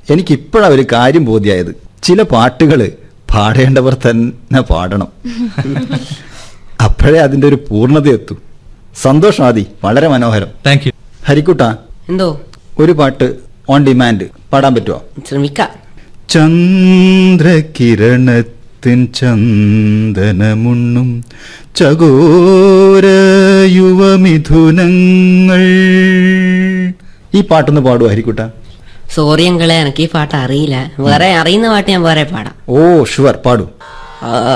എനിക്കിപ്പോഴാ ഒരു കാര്യം ബോധ്യായത് ചില പാട്ടുകള് പാടേണ്ടവർ തന്നെ പാടണം അപ്പോഴേ അതിന്റെ ഒരു പൂർണ്ണത എത്തൂ സന്തോഷം ആദി വളരെ മനോഹരം താങ്ക് യു ഹരിക്കുട്ട എന്തോ ഒരു പാട്ട് ഓൺ ഡിമാൻഡ് പാടാൻ പറ്റുമോ ശ്രമിക്കാം ചന്ദ്രകിരണത്തിൻ ചന്ദനമുണ്ണും ചകോര യുവമിഥുനങ്ങൾ ഈ പാട്ടൊന്ന് പാടുവോ ഹരിക്കുട്ട സോറി അങ്കളെ എനിക്ക് ഈ പാട്ട് അറിയില്ല വേറെ അറിയുന്ന പാട്ട് ഞാൻ വേറെ പാടാം ഓ ഷുവർ പാടൂ ആ